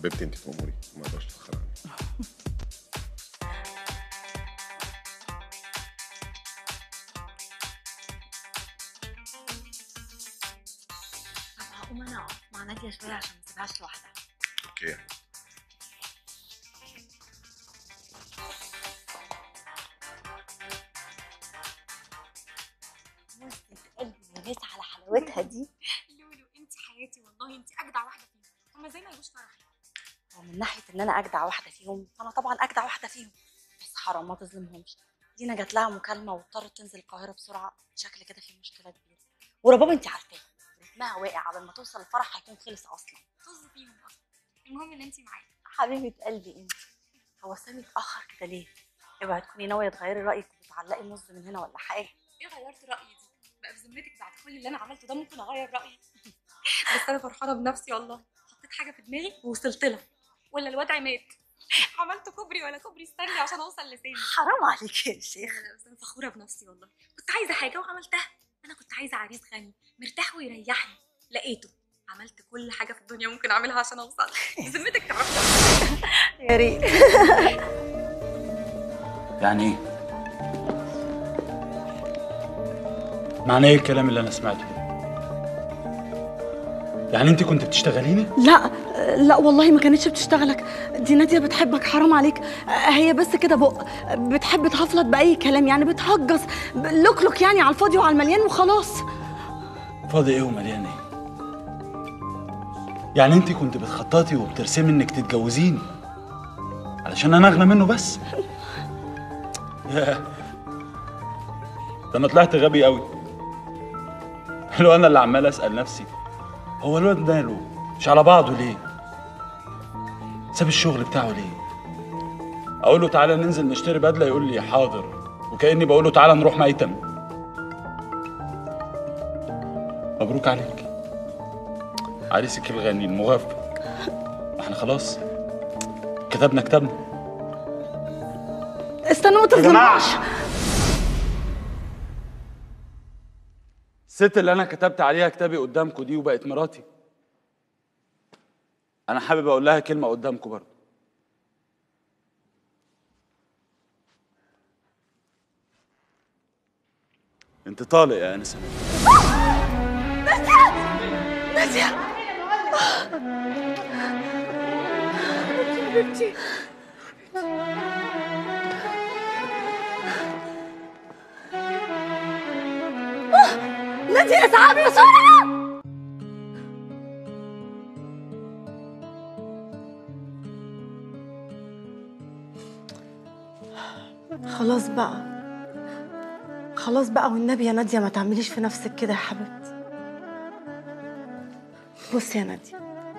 حبيبتي انت تأمري ما اقدرش اتاخر عنك طب هقوم انا اقف مع ناديه شويه عشان ما اسيبهاش لوحدها اوكي بصي قلبي وناس على حلاوتها دي لولو انت حياتي والله انت اجدع واحده فيهم هما زي ما يجوش فرحي ومن ناحيه ان انا اجدع واحده فيهم فانا طبعا اجدع واحده فيهم بس حرام ما تظلمهمش دينا جات لها مكالمه واضطرت تنزل القاهره بسرعه شكل كده في مشكله كبيره ورباب انت عارفاه رتمها واقع على ما توصل الفرح هيكون خلص اصلا طز فيهم اصلا المهم ان انت معايا حبيبه قلبي انت هو سامي اتاخر كده ليه اوعي تكوني ناويه تغيري رايك وتعلقي مز من هنا ولا حاجه ايه غيرت رايي دي بقى بذمتك بعد كل اللي انا عملته ده ممكن اغير رايي بس انا فرحانه بنفسي والله حطيت حاجه في دماغي ووصلت لها ولا الواد عماد عملت كوبري ولا كوبري استني عشان اوصل لسامي حرام عليك يا شيخ لا لا بس انا فخوره بنفسي والله كنت عايزه حاجه وعملتها انا كنت عايزه عريس غني مرتاح ويريحني لقيته عملت كل حاجه في الدنيا ممكن اعملها عشان اوصل بذمتك تعرفي يا ريت يعني ايه؟ معنى ايه الكلام اللي انا سمعته ده؟ يعني انت كنت بتشتغليني؟ لا لا والله ما كانتش بتشتغلك دي نادية بتحبك حرام عليك هي بس كده بق بتحب تهفلط بأي كلام يعني بتهجص لوك يعني على الفاضي وعلى المليان وخلاص فاضي ايه ومليان ايه؟ يعني انت كنت بتخططي وبترسمي انك تتجوزيني علشان انا اغنى منه بس ياه ده انا طلعت غبي قوي لو انا اللي عمال اسال نفسي هو الواد ماله مش على بعضه ليه ساب الشغل بتاعه ليه اقول له تعالى ننزل نشتري بدله يقول لي حاضر وكاني بقول له تعالى نروح ميتم مبروك عليك عريسك الغني المغفل احنا خلاص كتبنا كتابنا استنى ما تظلمهاش الست اللي انا كتبت عليها كتابي قدامكم دي وبقت مراتي انا حابب اقول لها كلمه قدامكم برضه انت طالق يا انسه نادية حبيبتي نادية اسعاد بسرعة خلاص بقى خلاص بقى والنبي يا نادية ما تعمليش في نفسك كده يا حبيبتي بصي يا نادية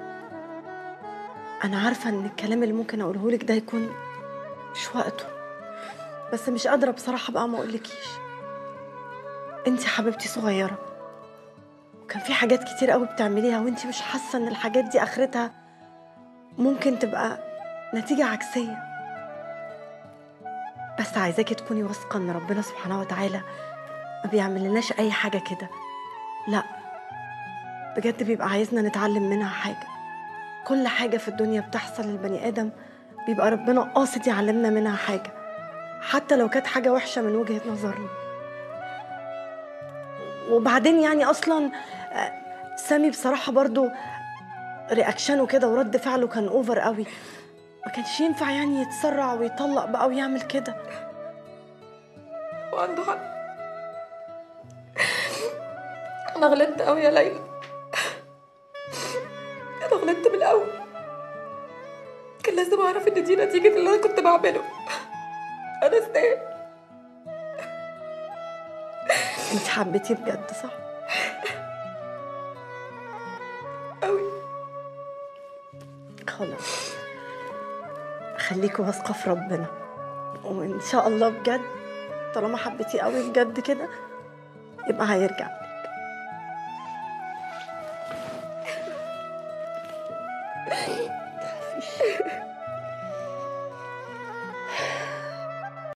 أنا عارفة إن الكلام اللي ممكن أقوله لك ده يكون مش وقته بس مش قادرة بصراحة بقى ما أقولكيش أنتي حبيبتي صغيرة وكان في حاجات كتير قوي بتعمليها وأنتي مش حاسة إن الحاجات دي آخرتها ممكن تبقى نتيجة عكسية بس عايزاكي تكوني واثقة إن ربنا سبحانه وتعالى ما بيعملناش أي حاجة كده لأ بجد بيبقى عايزنا نتعلم منها حاجة كل حاجة في الدنيا بتحصل للبني آدم بيبقى ربنا قاصد يعلمنا منها حاجة حتى لو كانت حاجة وحشة من وجهة نظرنا وبعدين يعني أصلا آه، سامي بصراحة برضو رياكشنه كده ورد فعله كان اوفر قوي ما كانش ينفع يعني يتسرع ويطلق بقى ويعمل كده وعنده حق انا غلطت قوي يا ليلى انا غلطت من الاول كان لازم اعرف ان دي نتيجه اللي انا كنت بعمله انا استاهل انت حبيتيه بجد صح قوي خلاص خليكوا واثقة في ربنا وإن شاء الله بجد طالما حبيتيه قوي بجد كده يبقى هيرجع لك